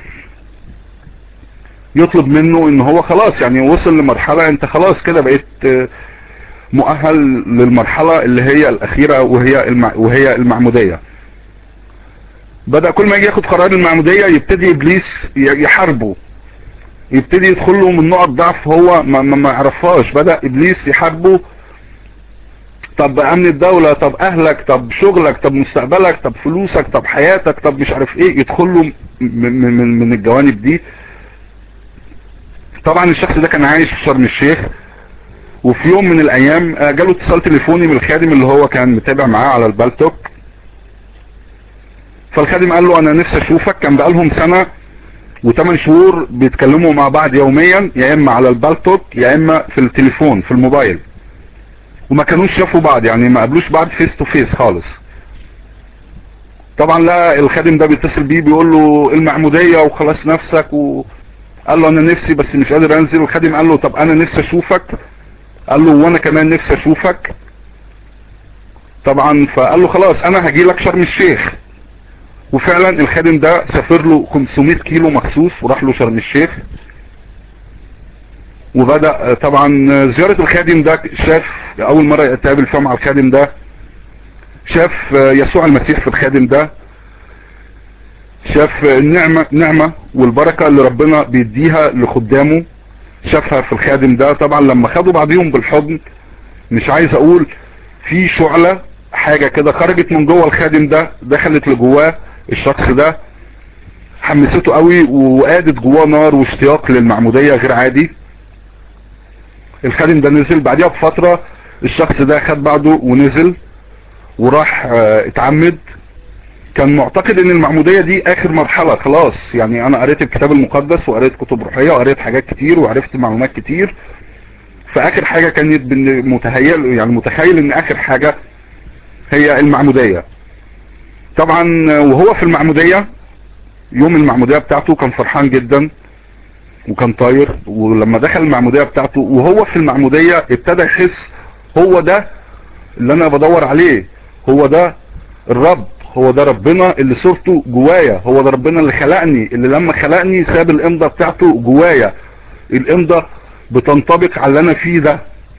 يطلب منه ان هو خلاص يعني وصل لمرحلة انت خلاص كده بقيت مؤهل للمرحلة اللي هي الاخيرة وهي المع... وهي المعمودية بدأ كل ما يجي ياخد قرار المعمودية يبتدي ابليس يحاربه يبتدي يدخل له من نقط ضعف هو ما, ما, ما يعرفهاش بدأ ابليس يحاربه طب امن الدولة طب اهلك طب شغلك طب مستقبلك طب فلوسك طب حياتك طب مش عارف ايه يدخل له من, من, من الجوانب دي طبعا الشخص ده كان عايش في شرم الشيخ وفي يوم من الايام جاله اتصال تليفوني من الخادم اللي هو كان متابع معاه على البالتوك فالخادم قال له انا نفسي اشوفك كان بقالهم سنة وثمان شهور بيتكلموا مع بعض يوميا يا اما على البالتوك يا اما في التليفون في الموبايل وما كانوش شافوا بعض يعني ما قابلوش بعض فيس تو فيس خالص طبعا لا الخادم ده بيتصل بيه بيقول له المعمودية وخلاص نفسك وقال له انا نفسي بس مش قادر انزل والخادم قال له طب انا نفسي اشوفك قال له وانا كمان نفسي اشوفك طبعا فقال له خلاص انا هجي لك شرم الشيخ وفعلا الخادم ده سافر له 500 كيلو مخصوص وراح له شرم الشيخ وبدأ طبعا زيارة الخادم ده شاف اول مرة يتقابل فيها مع الخادم ده شاف يسوع المسيح في الخادم ده شاف النعمة نعمة والبركة اللي ربنا بيديها لخدامه شافها في الخادم ده طبعا لما خدوا بعضيهم بالحضن مش عايز اقول في شعلة حاجة كده خرجت من جوه الخادم ده دخلت لجواه الشخص ده حمسته قوي وقادت جواه نار واشتياق للمعمودية غير عادي الخادم ده نزل بعدها بفترة الشخص ده خد بعضه ونزل وراح اه اتعمد كان معتقد ان المعمودية دي اخر مرحلة خلاص يعني انا قريت الكتاب المقدس وقريت كتب روحية وقريت حاجات كتير وعرفت معلومات كتير فاخر حاجة كانت متهيأ يعني متخيل ان اخر حاجة هي المعمودية طبعا وهو في المعمودية يوم المعمودية بتاعته كان فرحان جدا وكان طاير ولما دخل المعمودية بتاعته وهو في المعمودية ابتدى يحس هو ده اللي انا بدور عليه هو ده الرب هو ده ربنا اللي صورته جوايا هو ده ربنا اللي خلقني اللي لما خلقني ساب الامضة بتاعته جوايا الامضة بتنطبق على اللي انا فيه ده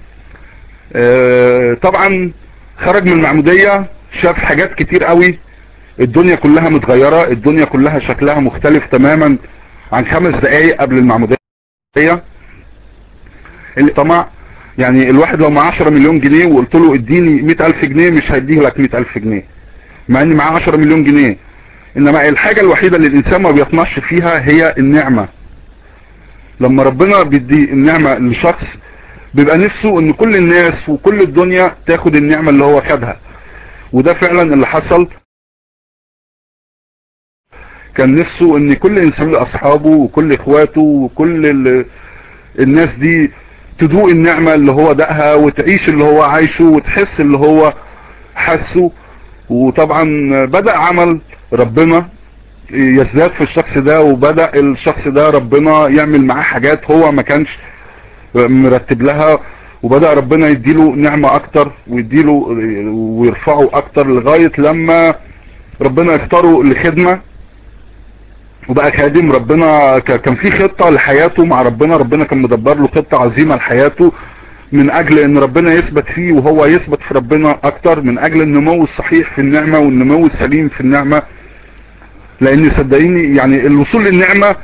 اه طبعا خرج من المعمودية شاف حاجات كتير قوي الدنيا كلها متغيرة الدنيا كلها شكلها مختلف تماما عن خمس دقايق قبل المعمودية اللي طمع يعني الواحد لو معاه 10 مليون جنيه وقلت له اديني 100 الف جنيه مش هيديه لك 100 الف جنيه مع ان معاه 10 مليون جنيه انما الحاجة الوحيدة اللي الانسان ما بيطمعش فيها هي النعمة لما ربنا بيدي النعمة لشخص بيبقى نفسه ان كل الناس وكل الدنيا تاخد النعمة اللي هو خدها وده فعلا اللي حصل كان نفسه ان كل انسان لاصحابه وكل اخواته وكل الناس دي تدوق النعمة اللي هو دقها وتعيش اللي هو عايشه وتحس اللي هو حسه وطبعا بدأ عمل ربنا يزداد في الشخص ده وبدأ الشخص ده ربنا يعمل معاه حاجات هو ما كانش مرتب لها وبدأ ربنا يديله نعمة اكتر ويديله ويرفعه اكتر لغاية لما ربنا يختاره لخدمة وبقى خادم ربنا كان في خطة لحياته مع ربنا ربنا كان مدبر له خطة عظيمة لحياته من اجل ان ربنا يثبت فيه وهو يثبت في ربنا اكتر من اجل النمو الصحيح في النعمة والنمو السليم في النعمة لان صدقيني يعني الوصول للنعمة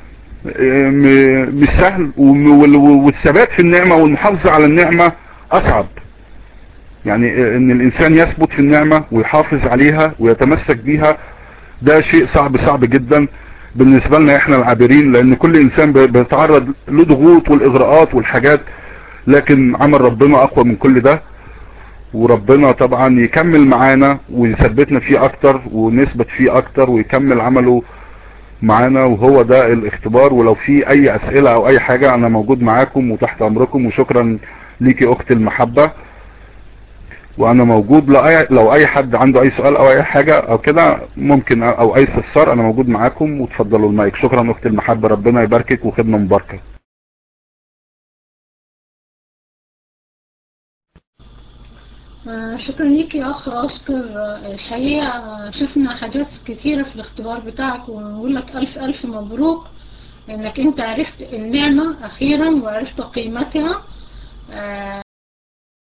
مش سهل والثبات في النعمة والمحافظة على النعمة اصعب يعني ان الانسان يثبت في النعمة ويحافظ عليها ويتمسك بيها ده شيء صعب صعب جدا بالنسبة لنا احنا العابرين لان كل انسان بيتعرض لضغوط والاغراءات والحاجات لكن عمل ربنا اقوى من كل ده وربنا طبعا يكمل معانا ويثبتنا فيه اكتر ونثبت فيه اكتر ويكمل عمله معانا وهو ده الاختبار ولو في اي اسئلة او اي حاجة انا موجود معاكم وتحت امركم وشكرا ليكي اخت المحبة وانا موجود لو اي, لو اي حد عنده اي سؤال او اي حاجة او كده ممكن او اي استفسار انا موجود معاكم وتفضلوا المايك شكرا اخت المحبة ربنا يباركك وخدمة مباركة شكرا ليك يا أخ أوسكار الحقيقة شفنا حاجات كثيرة في الاختبار بتاعك ونقول لك ألف ألف مبروك إنك أنت عرفت النعمة أخيرا وعرفت قيمتها